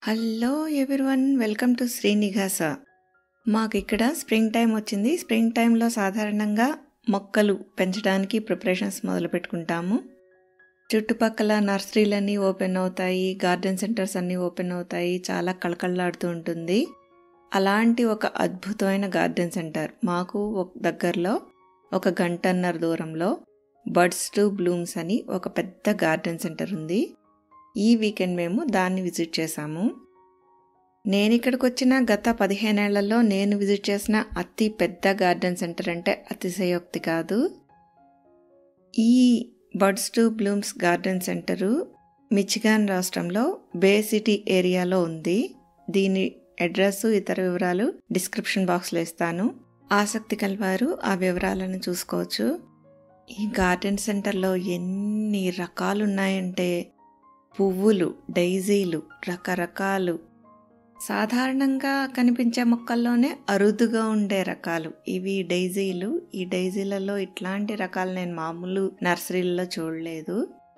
hello everyone welcome to Srinivasa మాకు ఇక్కడ spring time వచ్చింది స్ప్రింగ్ టైంలో సాధారణంగా మొక్కలు పెంచడానికి ప్రిపరేషన్స్ మొదలు పెట్టుకుంటాము చుట్టుపక్కల నర్సరీలన్నీ ఓపెన్ అవుతాయి గార్డెన్ సెంటర్స్ అన్నీ ఓపెన్ అవుతాయి చాలా కళకళలాడుతూ ఉంటుంది అలాంటి ఒక అద్భుతమైన గార్డెన్ సెంటర్ మాకు ఒక దగ్గరలో ఒక గంటన్నర దూరంలో బర్డ్స్ టు బ్లూమ్స్ అని ఒక పెద్ద గార్డెన్ సెంటర్ ఉంది ఈ వీకెండ్ మేము దాన్ని విజిట్ చేశాము నేను ఇక్కడికి వచ్చిన గత పదిహేనేళ్లలో నేను విజిట్ చేసిన అతి పెద్ద గార్డెన్ సెంటర్ అంటే అతిశయోక్తి కాదు ఈ Birds to Blooms Garden Center Michigan రాష్ట్రంలో బే సిటీ ఏరియాలో ఉంది దీని అడ్రస్ ఇతర వివరాలు డిస్క్రిప్షన్ బాక్స్లో ఇస్తాను ఆసక్తి కలవారు ఆ వివరాలను చూసుకోవచ్చు ఈ గార్డెన్ సెంటర్లో ఎన్ని రకాలు ఉన్నాయంటే పువ్వులు డైజీలు రకరకాలు సాధారణంగా కనిపించే మొక్కల్లోనే అరుదుగా ఉండే రకాలు ఇవి డైజీలు ఈ డైజీలలో ఇట్లాంటి రకాలు నేను మామూలు నర్సరీలలో చూడలేదు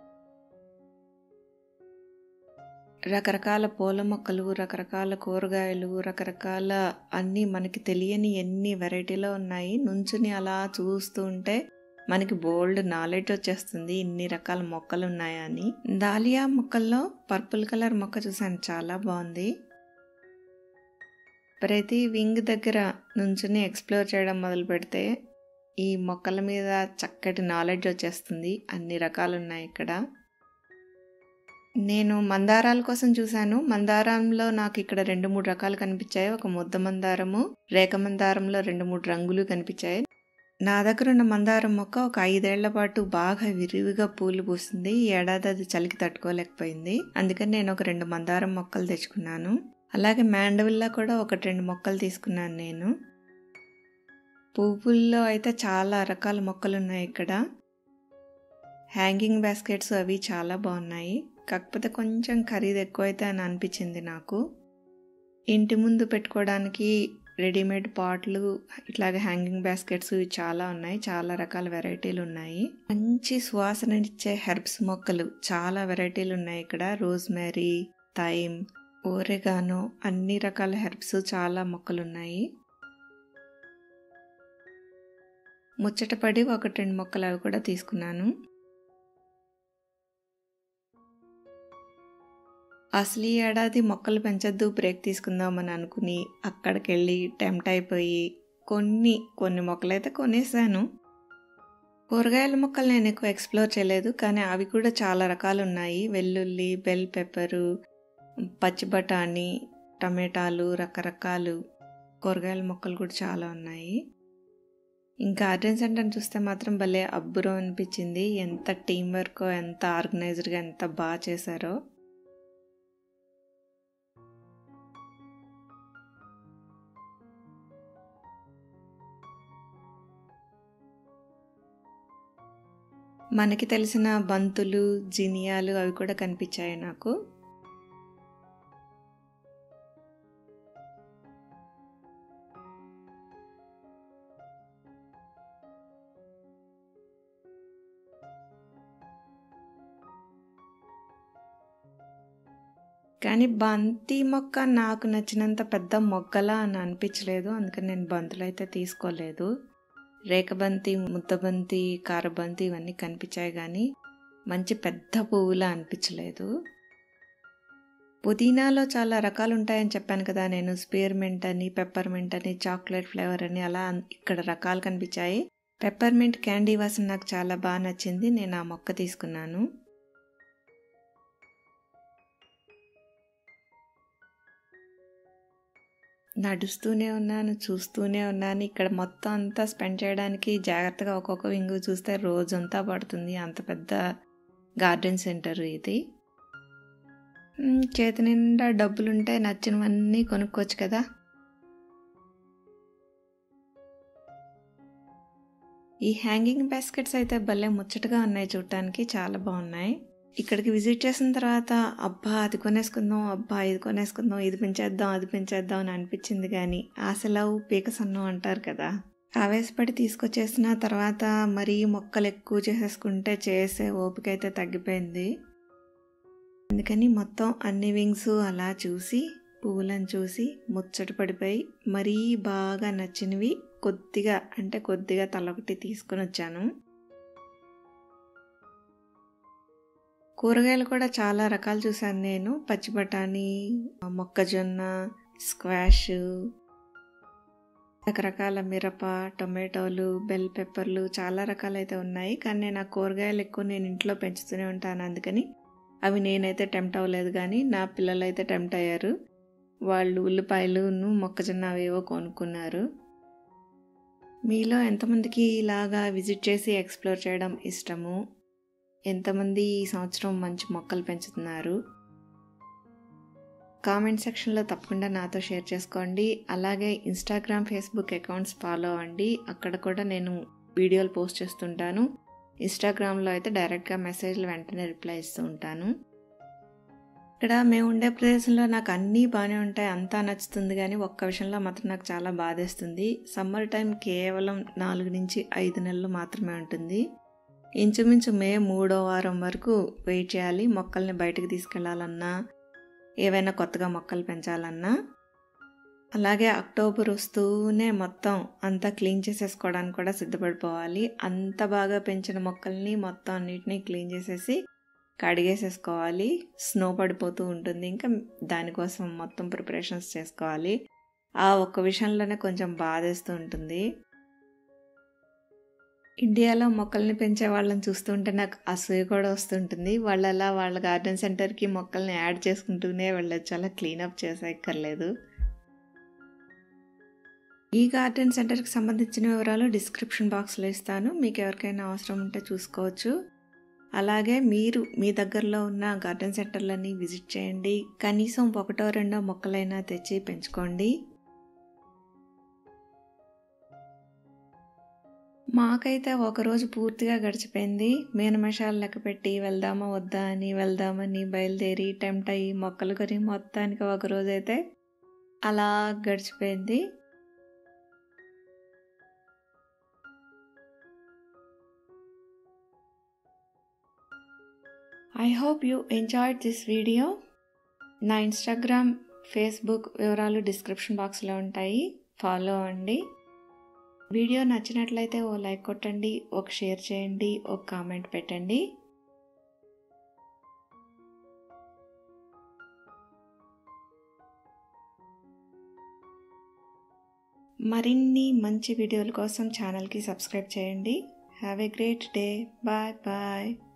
రకరకాల పూల మొక్కలు రకరకాల కూరగాయలు రకరకాల అన్నీ మనకి తెలియని ఎన్ని వెరైటీలో ఉన్నాయి నుంచుని అలా చూస్తూ ఉంటే మనకి బోల్డ్ నాలెడ్జ్ వచ్చేస్తుంది ఇన్ని రకాల మొక్కలు ఉన్నాయా అని దాలియా మొక్కల్లో పర్పుల్ కలర్ మొక్క చూసాను చాలా బాగుంది ప్రతి వింగ్ దగ్గర నుంచుని ఎక్స్ప్లోర్ చేయడం మొదలు పెడితే ఈ మొక్కల మీద చక్కటి నాలెడ్జ్ వచ్చేస్తుంది అన్ని రకాలు ఉన్నాయి ఇక్కడ నేను మందారాల కోసం చూశాను మందారంలో నాకు ఇక్కడ రెండు మూడు రకాలు కనిపించాయి ఒక ముద్ద మందారము రేఖ మందారంలో రెండు మూడు రంగులు కనిపించాయి నా దగ్గర ఉన్న మందారం మొక్క ఒక ఐదేళ్ల పాటు బాగా విరివిగా పూలు పూస్తుంది ఈ ఏడాది అది చలికి తట్టుకోలేకపోయింది అందుకని నేను ఒక రెండు మందారం మొక్కలు తెచ్చుకున్నాను అలాగే మ్యాండవిల్లా కూడా ఒకటి రెండు మొక్కలు తీసుకున్నాను నేను పువ్వుల్లో అయితే చాలా రకాల మొక్కలు ఉన్నాయి ఇక్కడ హ్యాంగింగ్ బాస్కెట్స్ అవి చాలా బాగున్నాయి కాకపోతే కొంచెం ఖరీదు ఎక్కువైతే అని అనిపించింది నాకు ఇంటి ముందు పెట్టుకోవడానికి రెడీమేడ్ పాట్లు ఇట్లాగే హ్యాంగింగ్ బాస్కెట్స్ చాలా ఉన్నాయి చాలా రకాల వెరైటీలు ఉన్నాయి మంచి సువాసన ఇచ్చే హెర్బ్స్ మొక్కలు చాలా వెరైటీలు ఉన్నాయి ఇక్కడ రోజ్మెరీ థైమ్ ఓరెగానో అన్ని రకాల హెర్బ్స్ చాలా మొక్కలు ఉన్నాయి ముచ్చటపడి ఒకటి రెండు మొక్కలు అవి కూడా తీసుకున్నాను అసలు ఈ ఏడాది మొక్కలు పెంచొద్దు బ్రేక్ తీసుకుందామని అనుకుని అక్కడికి వెళ్ళి టెంప్ట్ అయిపోయి కొన్ని కొన్ని మొక్కలైతే కొనేసాను కూరగాయల మొక్కలు నేను ఎక్కువ ఎక్స్ప్లోర్ చేయలేదు కానీ అవి కూడా చాలా రకాలు ఉన్నాయి వెల్లుల్లి బెల్ పెప్పరు పచ్చి బఠానీ టమాటాలు రకరకాలు కూరగాయల మొక్కలు కూడా చాలా ఉన్నాయి ఇంకా గార్డెన్ సెంటర్ చూస్తే మాత్రం భలే అబ్బురం అనిపించింది ఎంత టీం వర్క్ ఎంత ఆర్గనైజ్డ్గా ఎంత బాగా చేశారో మనకి తెలిసిన బంతులు జినియాలు అవి కూడా కనిపించాయి నాకు కానీ బంతి మొక్క నాకు నచ్చినంత పెద్ద మొగ్గలా అని అనిపించలేదు అందుకని నేను బంతులు అయితే తీసుకోలేదు రేఖబంతి ముద్దబంతి కారబంతి ఇవన్నీ కనిపించాయి కానీ మంచి పెద్ద పువ్వులా అనిపించలేదు పుదీనాలో చాలా రకాలు ఉంటాయని చెప్పాను కదా నేను స్పీర్మెంట్ అని పెప్పర్మెంట్ అని చాక్లెట్ ఫ్లేవర్ అని అలా ఇక్కడ రకాలు కనిపించాయి పెప్పర్మెంట్ క్యాండీ వాసన నాకు చాలా బాగా నచ్చింది నేను ఆ మొక్క తీసుకున్నాను నడుస్తూనే ఉన్నాను చూస్తూనే ఉన్నాను ఇక్కడ మొత్తం అంతా స్పెండ్ చేయడానికి జాగ్రత్తగా ఒక్కొక్క వింగు చూస్తే రోజంతా పడుతుంది అంత పెద్ద గార్డెన్ సెంటర్ ఇది చేతి నిండా డబ్బులుంటే నచ్చినవన్నీ కొనుక్కోవచ్చు కదా ఈ హ్యాంగింగ్ బాస్కెట్స్ అయితే భలే ముచ్చటగా ఉన్నాయి చూడటానికి చాలా బాగున్నాయి ఇక్కడికి విజిట్ చేసిన తర్వాత అబ్బా అది కొనేసుకుందాం అబ్బా ఇది కొనేసుకుందాం ఇది పెంచేద్దాం అది పెంచేద్దాం అని అనిపించింది కానీ ఆశలవు పీక సన్నం అంటారు కదా ఆవేశపడి తీసుకొచ్చేసిన తర్వాత మరీ మొక్కలు ఎక్కువ చేసేసుకుంటే చేసే ఓపిక అయితే తగ్గిపోయింది అందుకని మొత్తం అన్ని వింగ్స్ అలా చూసి పువ్వులను చూసి ముచ్చట పడిపోయి మరీ బాగా నచ్చినవి కొద్దిగా అంటే కొద్దిగా తలొకటి తీసుకొని వచ్చాను కూరగాయలు కూడా చాలా రకాలు చూశాను నేను పచ్చి బఠానీ మొక్కజొన్న స్క్వాష్ రకరకాల మిరప టొమాటోలు బెల్ పెప్పర్లు చాలా రకాలైతే ఉన్నాయి కానీ నేను ఆ కూరగాయలు ఎక్కువ నేను ఇంట్లో పెంచుతూనే ఉంటాను అందుకని అవి నేనైతే టెంప్ట్ అవ్వలేదు కానీ నా పిల్లలు అయితే టెంప్ట్ అయ్యారు వాళ్ళు ఉల్లిపాయలు మొక్కజొన్న అవేవో కొనుక్కున్నారు మీలో ఎంతమందికి ఇలాగా విజిట్ చేసి ఎక్స్ప్లోర్ చేయడం ఇష్టము ఎంతమంది ఈ సంవత్సరం మంచి మొక్కలు పెంచుతున్నారు కామెంట్ సెక్షన్లో తప్పకుండా నాతో షేర్ చేసుకోండి అలాగే ఇన్స్టాగ్రామ్ ఫేస్బుక్ అకౌంట్స్ ఫాలో అవ్వండి అక్కడ కూడా నేను వీడియోలు పోస్ట్ చేస్తుంటాను ఇన్స్టాగ్రామ్లో అయితే డైరెక్ట్గా మెసేజ్లు వెంటనే రిప్లై ఇస్తూ ఉంటాను ఇక్కడ మేము ఉండే ప్రదేశంలో నాకు అన్నీ బాగానే ఉంటాయి అంతా నచ్చుతుంది కానీ ఒక్క విషయంలో మాత్రం నాకు చాలా బాధేస్తుంది సమ్మర్ టైం కేవలం నాలుగు నుంచి ఐదు నెలలు మాత్రమే ఉంటుంది ఇంచుమించు మే మూడో వారం వరకు వెయిట్ చేయాలి మొక్కల్ని బయటకు తీసుకెళ్లాలన్నా ఏవైనా కొత్తగా మొక్కలు పెంచాలన్నా అలాగే అక్టోబర్ వస్తూనే మొత్తం అంతా క్లీన్ చేసేసుకోవడానికి కూడా సిద్ధపడిపోవాలి అంత బాగా పెంచిన మొక్కల్ని మొత్తం అన్నిటినీ క్లీన్ చేసేసి కడిగేసేసుకోవాలి స్నో పడిపోతూ ఉంటుంది ఇంకా దానికోసం మొత్తం ప్రిపరేషన్స్ చేసుకోవాలి ఆ ఒక్క విషయంలోనే కొంచెం బాధేస్తూ ఉంటుంది ఇండియాలో మొక్కల్ని పెంచే వాళ్ళని చూస్తుంటే నాకు అసూయ కూడా వస్తుంటుంది వాళ్ళు అలా వాళ్ళ గార్డెన్ సెంటర్కి మొక్కల్ని యాడ్ చేసుకుంటూనే వెళ్ళచ్చు అలా క్లీనప్ చేసేక్కర్లేదు ఈ గార్డెన్ సెంటర్కి సంబంధించిన వివరాలు డిస్క్రిప్షన్ బాక్స్లో ఇస్తాను మీకు ఎవరికైనా అవసరం ఉంటే చూసుకోవచ్చు అలాగే మీరు మీ దగ్గరలో ఉన్న గార్డెన్ సెంటర్లని విజిట్ చేయండి కనీసం ఒకటో రెండో మొక్కలైనా తెచ్చి పెంచుకోండి మాకైతే ఒకరోజు పూర్తిగా గడిచిపోయింది మీనమేషాలు లెక్క పెట్టి వెళ్దామా వద్దా అని వెళ్దామని బయలుదేరి టెంప్ట్ అయ్యి మొక్కలు కొని మొత్తానికి ఒకరోజు అయితే అలా గడిచిపోయింది I hope you enjoyed this video నా ఇన్స్టాగ్రామ్ ఫేస్బుక్ వివరాలు డిస్క్రిప్షన్ బాక్స్లో ఉంటాయి ఫాలో అవ్వండి వీడియో నచ్చినట్లయితే ఓ లైక్ కొట్టండి ఒక షేర్ చేయండి ఒక కామెంట్ పెట్టండి మరిన్ని మంచి వీడియోల కోసం ఛానల్కి సబ్స్క్రైబ్ చేయండి have a great day bye bye